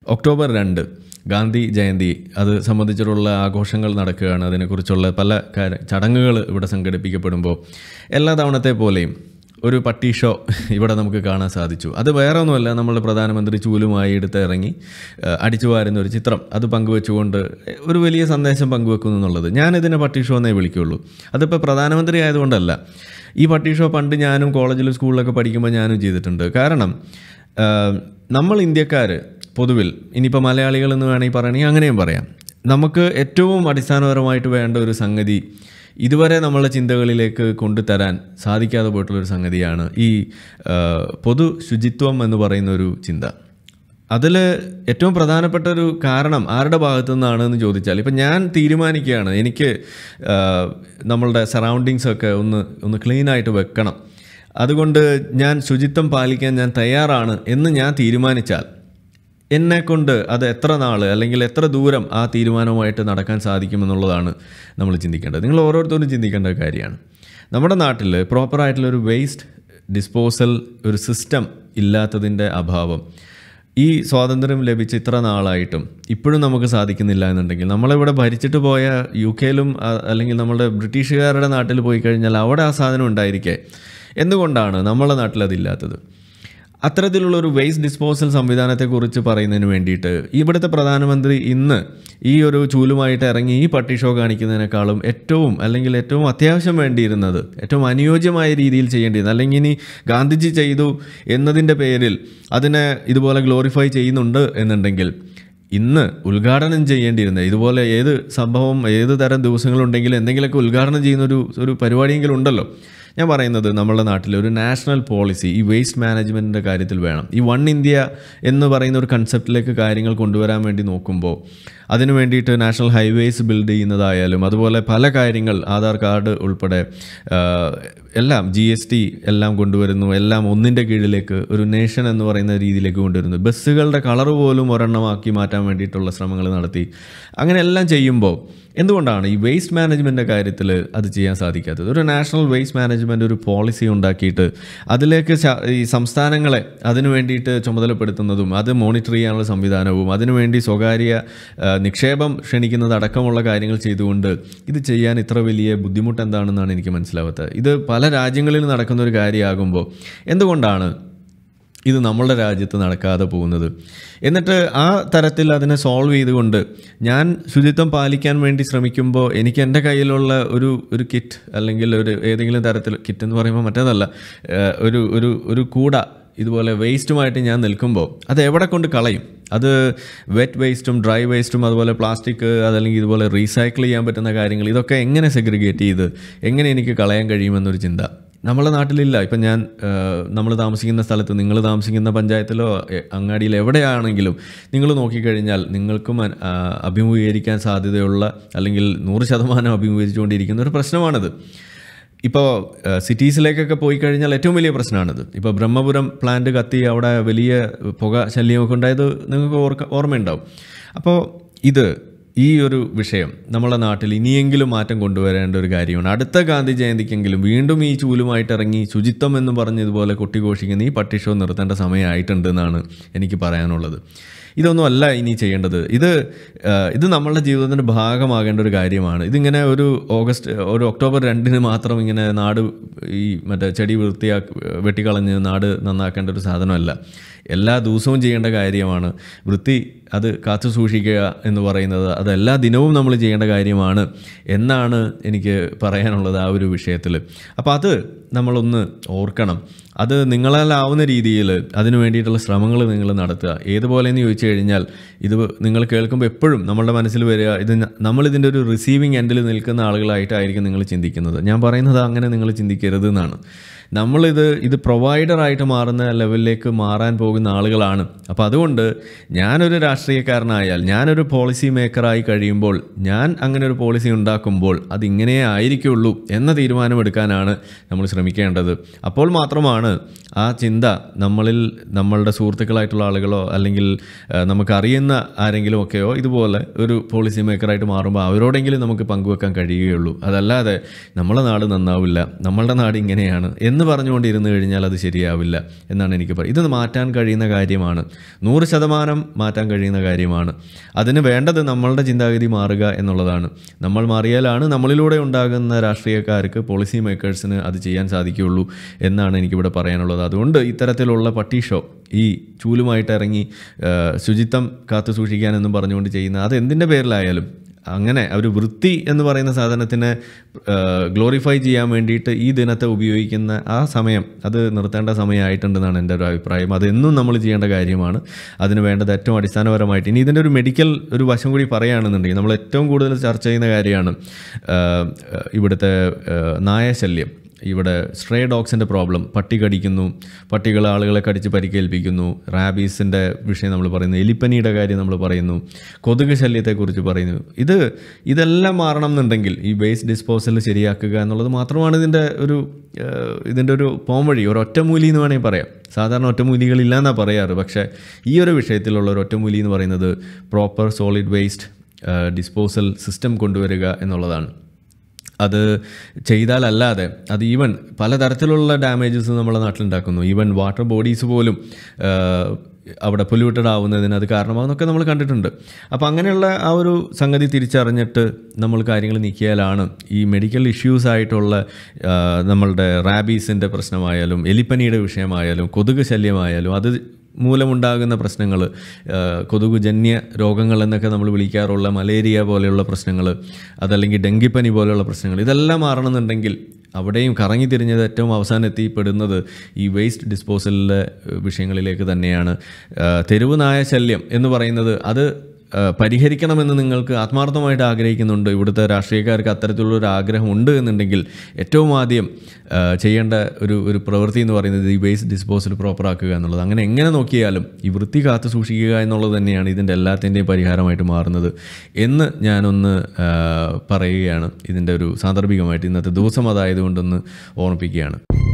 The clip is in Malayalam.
ഒക്ടോബർ രണ്ട് ഗാന്ധി ജയന്തി അത് സംബന്ധിച്ചിട്ടുള്ള ആഘോഷങ്ങൾ നടക്കുകയാണ് അതിനെക്കുറിച്ചുള്ള പല കാര്യ ചടങ്ങുകൾ ഇവിടെ സംഘടിപ്പിക്കപ്പെടുമ്പോൾ എല്ലാ തവണത്തെ പോലെയും ഒരു പട്ടി ഷോ ഇവിടെ നമുക്ക് കാണാൻ സാധിച്ചു അത് വേറെ ഒന്നുമല്ല നമ്മുടെ പ്രധാനമന്ത്രി ചൂലുമായി എടുത്ത് ഇറങ്ങി ഏഹ്, അടിച്ചു വാരുന്ന ഒരു ചിത്രം അത് പങ്കുവെച്ചുകൊണ്ട് ഒരു വലിയ സന്ദേശം പങ്കുവെക്കുന്നു എന്നുള്ളത് ഞാനിതിനെ പട്ടി ഷോ എന്നേ വിളിക്കുള്ളൂ അതിപ്പോൾ പ്രധാനമന്ത്രി ആയതുകൊണ്ടല്ല ഈ പട്ടി ഷോ പണ്ട് ഞാനും കോളേജിലും സ്കൂളിലൊക്കെ പഠിക്കുമ്പോൾ ഞാനും ചെയ്തിട്ടുണ്ട് കാരണം ആഹ്, നമ്മൾ ഇന്ത്യക്കാർ പൊതുവിൽ ഇനിയിപ്പോൾ മലയാളികൾ എന്ന് വേണമെങ്കിൽ പറയണമെങ്കിൽ അങ്ങനെയും പറയാം നമുക്ക് ഏറ്റവും അടിസ്ഥാനപരമായിട്ട് വേണ്ട ഒരു സംഗതി ഇതുവരെ നമ്മളുടെ ചിന്തകളിലേക്ക് കൊണ്ടുതരാൻ സാധിക്കാതെ പോയിട്ടുള്ളൊരു സംഗതിയാണ് ഈ ആഹ്, പൊതു ശുചിത്വം എന്ന് പറയുന്ന ഒരു ചിന്ത അതിൽ ഏറ്റവും പ്രധാനപ്പെട്ട ഒരു കാരണം ആരുടെ ഭാഗത്തു നിന്നാണ് എന്ന് ചോദിച്ചാൽ ഇപ്പം ഞാൻ തീരുമാനിക്കുകയാണ് എനിക്ക് ആഹ്, നമ്മളുടെ സറൗണ്ടിങ്സ് ഒക്കെ ഒന്ന് ഒന്ന് ക്ലീൻ ആയിട്ട് വെക്കണം അതുകൊണ്ട് ഞാൻ ശുചിത്വം പാലിക്കാൻ ഞാൻ തയ്യാറാണ് എന്ന് ഞാൻ തീരുമാനിച്ചാൽ എന്നെ കൊണ്ട് അത് എത്ര നാൾ അല്ലെങ്കിൽ എത്ര ദൂരം ആ തീരുമാനവുമായിട്ട് നടക്കാൻ സാധിക്കുമെന്നുള്ളതാണ് നമ്മൾ ചിന്തിക്കേണ്ടത് നിങ്ങൾ ഓരോരുത്തരും ചിന്തിക്കേണ്ട ഒരു കാര്യമാണ് നമ്മുടെ നാട്ടിൽ പ്രോപ്പറായിട്ടുള്ളൊരു വേസ്റ്റ് ഡിസ്പോസൽ ഒരു സിസ്റ്റം ഇല്ലാത്തതിൻ്റെ അഭാവം ഈ സ്വാതന്ത്ര്യം ലഭിച്ച ഇത്ര നാളായിട്ടും ഇപ്പോഴും നമുക്ക് സാധിക്കുന്നില്ല എന്നുണ്ടെങ്കിൽ നമ്മളിവിടെ ഭരിച്ചിട്ട് പോയ യു കെയിലും അ- അല്ലെങ്കിൽ നമ്മുടെ ബ്രിട്ടീഷുകാരുടെ നാട്ടിൽ പോയി കഴിഞ്ഞാൽ അവിടെ ആ സാധനം ഉണ്ടായിരിക്കെ എന്തുകൊണ്ടാണ് നമ്മളെ നാട്ടിൽ അതില്ലാത്തത് അത്തരത്തിലുള്ള ഒരു വേസ്റ്റ് ഡിസ്പോസൽ സംവിധാനത്തെക്കുറിച്ച് പറയുന്നതിന് വേണ്ടിയിട്ട് ഇവിടുത്തെ പ്രധാനമന്ത്രി ഇന്ന് ഈ ഒരു ചൂലുമായിട്ട് ഇറങ്ങി ഈ പട്ടി ഷോ കാണിക്കുന്നതിനേക്കാളും ഏറ്റവും അല്ലെങ്കിൽ ഏറ്റവും അത്യാവശ്യം വേണ്ടിയിരുന്നത് ഏറ്റവും അനുയോജ്യമായ രീതിയിൽ ചെയ്യേണ്ടിയിരുന്നത് അല്ലെങ്കിൽ ഇനി ഗാന്ധിജി ചെയ്തു എന്നതിൻ്റെ പേരിൽ അതിനെ ഇതുപോലെ ഗ്ലോറിഫൈ ചെയ്യുന്നുണ്ട് എന്നുണ്ടെങ്കിൽ ഇന്ന് ഉദ്ഘാടനം ചെയ്യേണ്ടിയിരുന്നത് ഇതുപോലെ ഏത് സംഭവം ഏത് തരം ദിവസങ്ങളുണ്ടെങ്കിലും എന്തെങ്കിലുമൊക്കെ ഉദ്ഘാടനം ചെയ്യുന്ന ഒരു ഒരു പരിപാടിയെങ്കിലും ഉണ്ടല്ലോ ഞാൻ പറയുന്നത് നമ്മുടെ നാട്ടിൽ ഒരു നാഷണൽ പോളിസി ഈ വേസ്റ്റ് മാനേജ്മെൻറ്റിൻ്റെ കാര്യത്തിൽ വേണം ഈ വൺ ഇന്ത്യ എന്ന് പറയുന്ന ഒരു കൺസെപ്റ്റിലേക്ക് കാര്യങ്ങൾ കൊണ്ടുവരാൻ വേണ്ടി നോക്കുമ്പോൾ അതിനു വേണ്ടിയിട്ട് നാഷണൽ ഹൈവേസ് ബിൽഡ് ചെയ്യുന്നതായാലും അതുപോലെ പല കാര്യങ്ങൾ ആധാർ കാർഡ് ഉൾപ്പെടെ ആ, എല്ലാം ജി എസ് ടി എല്ലാം കൊണ്ടുവരുന്നു എല്ലാം ഒന്നിൻ്റെ കീഴിലേക്ക് ഒരു നേഷൻ എന്ന് പറയുന്ന രീതിയിലേക്ക് കൊണ്ടുവരുന്നു ബസ്സുകളുടെ കളർ പോലും ഒരെണ്ണമാക്കി മാറ്റാൻ വേണ്ടിയിട്ടുള്ള ശ്രമങ്ങൾ നടത്തി അങ്ങനെ എല്ലാം ചെയ്യുമ്പോൾ എന്തുകൊണ്ടാണ് ഈ വേസ്റ്റ് മാനേജ്മെൻറ്റിൻ്റെ കാര്യത്തിൽ അത് ചെയ്യാൻ സാധിക്കാത്തത് ഒരു നാഷണൽ വേസ്റ്റ് മാനേജ്മെൻറ്റ് ഒരു പോളിസി ഉണ്ടാക്കിയിട്ട് അതിലേക്ക് ശ- ഈ സംസ്ഥാനങ്ങളെ അതിനു വേണ്ടിയിട്ട് ചുമതലപ്പെടുത്തുന്നതും അത് മോണിറ്റർ ചെയ്യാനുള്ള സംവിധാനവും അതിനുവേണ്ടി സ്വകാര്യ ആ, നിക്ഷേപം ക്ഷണിക്കുന്നത് അടക്കമുള്ള കാര്യങ്ങൾ ചെയ്തുകൊണ്ട് ഇത് ചെയ്യാൻ ഇത്ര വലിയ ബുദ്ധിമുട്ട് എന്താണെന്നാണ് എനിക്ക് മനസ്സിലാവാത്തത് ഇത് പല രാജ്യങ്ങളിൽ നടക്കുന്ന ഒരു കാര്യമാകുമ്പോൾ എന്തുകൊണ്ടാണ് ഇത് നമ്മളുടെ രാജ്യത്ത് നടക്കാതെ പോകുന്നത് എന്നിട്ട് ആ തരത്തിൽ അതിനെ സോൾവ് ചെയ്തുകൊണ്ട് ഞാൻ ശുചിത്വം പാലിക്കാൻ വേണ്ടി ശ്രമിക്കുമ്പോൾ എനിക്ക് എൻ്റെ കയ്യിലുള്ള ഒരു ഒരു കിറ്റ് അല്ലെങ്കിൽ ഒരു ഏതെങ്കിലും തരത്തിൽ കിറ്റ് എന്ന് പറയുമ്പോൾ മറ്റേതല്ല ഏഹ് ഒരു ഒരു ഒരു കൂട ഇതുപോലെ വേസ്റ്റുമായിട്ട് ഞാൻ നിൽക്കുമ്പോൾ അത് എവിടെ കൊണ്ട് കളയും അത് വെറ്റ് വേസ്റ്റും ഡ്രൈ വേസ്റ്റും അതുപോലെ പ്ലാസ്റ്റിക് അതല്ലെങ്കിൽ ഇതുപോലെ റീസൈക്കിൾ ചെയ്യാൻ പറ്റുന്ന കാര്യങ്ങൾ ഇതൊക്കെ എങ്ങനെ സെഗ്രിഗേറ്റ് ചെയ്ത് എങ്ങനെ എനിക്ക് കളയാൻ കഴിയുമെന്നൊരു ചിന്ത നമ്മളെ നാട്ടിലില്ല ഇപ്പം ഞാൻ നമ്മൾ താമസിക്കുന്ന സ്ഥലത്ത് നിങ്ങൾ താമസിക്കുന്ന പഞ്ചായത്തിലോ എ, അങ്ങാടിയിലോ എവിടെയാണെങ്കിലും നിങ്ങൾ നോക്കിക്കഴിഞ്ഞാൽ നിങ്ങൾക്കും അ- ആ, അഭിമുഖീകരിക്കാൻ സാധ്യതയുള്ള അല്ലെങ്കിൽ നൂറ് ശതമാനം അഭിമുഖീകരിച്ചുകൊണ്ടിരിക്കുന്ന ഒരു പ്രശ്നമാണിത് ഇപ്പോൾ സിറ്റീസിലേക്കൊക്കെ പോയി കഴിഞ്ഞാൽ ഏറ്റവും വലിയ പ്രശ്നമാണിത് ഇപ്പോൾ ബ്രഹ്മപുരം പ്ലാന്റ് കത്തി അവിടെ വലിയ പുക ശല്യമൊക്കെ ഉണ്ടായത് നിങ്ങൾക്ക് ഓർക്ക ഓർമ്മയുണ്ടാവും അപ്പോൾ ഇത് ഈ ഒരു വിഷയം നമ്മളെ നാട്ടിൽ ഇനിയെങ്കിലും മാറ്റം കൊണ്ടുവരേണ്ട ഒരു കാര്യമാണ് അടുത്ത ഗാന്ധി ജയന്തിക്കെങ്കിലും വീണ്ടും ഈ ചൂലുമായിട്ട് ഇറങ്ങി ശുചിത്വം എന്ന് പറഞ്ഞ് ഇതുപോലെ കൊട്ടിഘോഷിക്കുന്ന ഈ പട്ടി ഷോ നിർത്തേണ്ട സമയമായിട്ടുണ്ട് എന്നാണ് എനിക്ക് പറയാനുള്ളത് ഇതൊന്നും അല്ല ഇനി ചെയ്യേണ്ടത് ഇത് ആ, ഇത് നമ്മളുടെ ജീവിതത്തിൻ്റെ ഭാഗമാകേണ്ട ഒരു കാര്യമാണ് ഇതിങ്ങനെ ഒരു ഓഗസ്റ്റ് ഒരു ഒക്ടോബർ രണ്ടിന് മാത്രം ഇങ്ങനെ നാട് ഈ മറ്റേ ചെടി വൃത്തിയാക്കി വെട്ടിക്കളഞ്ഞ് നാട് നന്നാക്കേണ്ട ഒരു സാധനമല്ല എല്ലാ ദിവസവും ചെയ്യേണ്ട കാര്യമാണ് വൃത്തി അത് കാത്തു സൂക്ഷിക്കുക എന്ന് പറയുന്നത് അത് എല്ലാ ദിനവും നമ്മൾ ചെയ്യേണ്ട കാര്യമാണ് എന്നാണ് എനിക്ക് പറയാനുള്ളത് ആ ഒരു വിഷയത്തിൽ അപ്പോൾ അത് നമ്മളൊന്ന് ഓർക്കണം അത് നിങ്ങളാലാവുന്ന രീതിയിൽ അതിനു വേണ്ടിയിട്ടുള്ള ശ്രമങ്ങൾ നിങ്ങൾ നടത്തുക ഏതുപോലെയെന്ന് ചോദിച്ചു കഴിഞ്ഞാൽ ഇത് നിങ്ങൾ കേൾക്കുമ്പോൾ എപ്പോഴും നമ്മളുടെ മനസ്സിൽ വരിക ഇത് ന- നമ്മളിതിൻ്റെ ഒരു റിസീവിങ് എൻഡിൽ നിൽക്കുന്ന ആളുകളായിട്ടായിരിക്കും നിങ്ങൾ ചിന്തിക്കുന്നത് ഞാൻ പറയുന്നത് അങ്ങനെ നിങ്ങൾ ചിന്തിക്കരുത് എന്നാണ് നമ്മളിത് ഇത് പ്രൊവൈഡറായിട്ട് മാറുന്ന ലെവലിലേക്ക് മാറാൻ പോകുന്ന ആളുകളാണ് അപ്പോൾ അതുകൊണ്ട് ഞാനൊരു രാഷ്ട്രീയക്കാരനായാൽ ഞാനൊരു പോളിസി മേക്കറായി കഴിയുമ്പോൾ ഞാൻ അങ്ങനെ ഒരു പോളിസി ഉണ്ടാക്കുമ്പോൾ അത് ഇങ്ങനെ ആയിരിക്കുള്ളൂ എന്ന തീരുമാനമെടുക്കാനാണ് നമ്മൾ ശ്രമിക്കേണ്ടത് അപ്പോൾ മാത്രമാണ് ആ ചിന്ത നമ്മളിൽ നമ്മളുടെ സുഹൃത്തുക്കളായിട്ടുള്ള ആളുകളോ അല്ലെങ്കിൽ ആ, നമുക്കറിയുന്ന ആരെങ്കിലും ഒക്കെയോ ഇതുപോലെ ഒരു പോളിസി മേക്കറായിട്ട് മാറുമ്പോൾ അവരോടെങ്കിലും നമുക്ക് പങ്കുവെക്കാൻ കഴിയുകയുള്ളൂ അതല്ലാതെ നമ്മളെ നാട് നന്നാവില്ല നമ്മളുടെ നാട് ഇങ്ങനെയാണ് എന്ന് പറഞ്ഞുകൊണ്ടിരുന്നു കഴിഞ്ഞാൽ അത് ശരിയാവില്ല എന്നാണ് എനിക്ക് പറയുന്നത് ഇത് മാറ്റാൻ കഴിയുന്ന കാര്യമാണ് നൂറ് ശതമാനം മാറ്റാൻ കഴിയുന്ന കാര്യമാണ് അതിന് വേണ്ടത് നമ്മളുടെ ചിന്താഗതി മാറുക എന്നുള്ളതാണ് നമ്മൾ മാറിയാലാണ് നമ്മളിലൂടെ ഉണ്ടാകുന്ന രാഷ്ട്രീയക്കാർക്ക് പോളിസി മേക്കേഴ്സിന് അത് ചെയ്യാൻ സാധിക്കുകയുള്ളൂ എന്നാണ് എനിക്കിവിടെ പറയാനുള്ളത് അതുകൊണ്ട് ഇത്തരത്തിലുള്ള പട്ടി ഷോ ഈ ചൂലുമായിട്ട് ഇറങ്ങി ആ, ശുചിത്വം കാത്തു സൂക്ഷിക്കാനെന്നും പറഞ്ഞുകൊണ്ട് ചെയ്യുന്ന അത് എന്തിൻ്റെ പേരിലായാലും അങ്ങനെ ഒരു വൃത്തി എന്ന് പറയുന്ന സാധനത്തിനെ ഗ്ലോറിഫൈ ചെയ്യാൻ വേണ്ടിയിട്ട് ഈ ദിനത്തെ ഉപയോഗിക്കുന്ന ആ സമയം അത് നിർത്തേണ്ട സമയമായിട്ടുണ്ടെന്നാണ് എൻ്റെ ഒരു അഭിപ്രായം അതെന്നും നമ്മൾ ചെയ്യേണ്ട കാര്യമാണ് അതിന് വേണ്ടത് ഏറ്റവും അടിസ്ഥാനപരമായിട്ട് ഇനി ഇതിൻ്റെ ഒരു മെഡിക്കൽ ഒരു വശം കൂടി പറയുകയാണെന്നുണ്ടെങ്കിൽ നമ്മൾ ഏറ്റവും കൂടുതൽ ചർച്ച ചെയ്യുന്ന കാര്യമാണ് ആ, ഇവിടുത്തെ ആ, നായശല്യം ഇവിടെ സ്ട്രേ ഡോഗ്സിൻ്റെ പ്രോബ്ലം പട്ടി കടിക്കുന്നു പട്ടികൾ ആളുകളെ കടിച്ച് പരിക്കേൽപ്പിക്കുന്നു റാബീസിൻ്റെ വിഷയം നമ്മൾ പറയുന്നു എലിപ്പനിയുടെ കാര്യം നമ്മൾ പറയുന്നു കൊതുക് ശല്യത്തെക്കുറിച്ച് പറയുന്നു ഇത് ഇതെല്ലാം മാറണം എന്നുണ്ടെങ്കിൽ ഈ വേസ്റ്റ് ഡിസ്പോസൽ ശരിയാക്കുക എന്നുള്ളത് മാത്രമാണ് ഇതിൻ്റെ ഒരു ഏഹ്, ഇതിൻ്റെ ഒരു പോംവഴി ഒരു ഒറ്റമൂലി എന്ന് വേണമെങ്കിൽ പറയാം സാധാരണ ഒറ്റമൂലികളില്ല എന്നാണ് പറയാറ് പക്ഷേ ഈ ഒരു വിഷയത്തിലുള്ള ഒരു ഒറ്റമൂലി എന്ന് പറയുന്നത് proper solid waste disposal system കൊണ്ടുവരിക എന്നുള്ളതാണ് അത് ചെയ്താലല്ലാതെ അത് ഈവൻ പലതരത്തിലുള്ള ഡാമേജസ് നമ്മുടെ നാട്ടിലുണ്ടാക്കുന്നു ഈവൻ വാട്ടർ ബോഡീസ് പോലും ആ, അവിടെ പൊല്യൂട്ടഡ് ആവുന്നതിന് അത് കാരണമാകുന്നൊക്കെ നമ്മൾ കണ്ടിട്ടുണ്ട് അപ്പോൾ അങ്ങനെയുള്ള ആ ഒരു സംഗതി തിരിച്ചറിഞ്ഞിട്ട് നമ്മൾ കാര്യങ്ങൾ നീക്കിയാലാണ് ഈ മെഡിക്കൽ ഇഷ്യൂസ് ആയിട്ടുള്ള ആ, നമ്മളുടെ റാബീസിൻ്റെ പ്രശ്നമായാലും എലിപ്പനിയുടെ വിഷയമായാലും കൊതുക് ശല്യമായാലും അത് മൂലമുണ്ടാകുന്ന പ്രശ്നങ്ങൾ കൊതുകുജന്യ രോഗങ്ങൾ എന്നൊക്കെ നമ്മൾ വിളിക്കാറുള്ള മലേറിയ പോലെയുള്ള പ്രശ്നങ്ങൾ അതല്ലെങ്കിൽ ഡെങ്കിപ്പനി പോലെയുള്ള പ്രശ്നങ്ങൾ ഇതെല്ലാം മാറണമെന്നുണ്ടെങ്കിൽ അവിടെയും കറങ്ങി തിരിഞ്ഞത് ഏറ്റവും അവസാനം എത്തിപ്പെടുന്നത് ഈ വേസ്റ്റ് ഡിസ്പോസലിലെ വിഷയങ്ങളിലേക്ക് തന്നെയാണ് ആ, തെരുവ് നായ ശല്യം എന്ന് പറയുന്നത് അത് ആ, പരിഹരിക്കണമെന്ന് നിങ്ങൾക്ക് ആത്മാർത്ഥമായിട്ട് ആഗ്രഹിക്കുന്നുണ്ട് ഇവിടുത്തെ രാഷ്ട്രീയക്കാർക്ക് അത്തരത്തിലുള്ളൊരു ആഗ്രഹം ഉണ്ട് എന്നുണ്ടെങ്കിൽ ഏറ്റവും ആദ്യം ആ, ചെയ്യേണ്ട ഒരു ഒരു പ്രവൃത്തി എന്ന് പറയുന്നത് ഈ വേസ്റ്റ് ഡിസ്പോസൽ പ്രോപ്പറാക്കുക എന്നുള്ളത് അങ്ങനെ എങ്ങനെ നോക്കിയാലും ഈ വൃത്തി കാത്തു സൂക്ഷിക്കുക എന്നുള്ളത് തന്നെയാണ് ഇതിൻ്റെ എല്ലാത്തിൻ്റെയും പരിഹാരമായിട്ട് മാറുന്നത് എന്ന് ഞാനൊന്ന് ആ, പറയുകയാണ് ഇതിൻ്റെ ഒരു സാന്ദർഭികമായിട്ട് ഇന്നത്തെ ദിവസം അതായതുകൊണ്ടൊന്ന് ഓർമ്മിപ്പിക്കുകയാണ്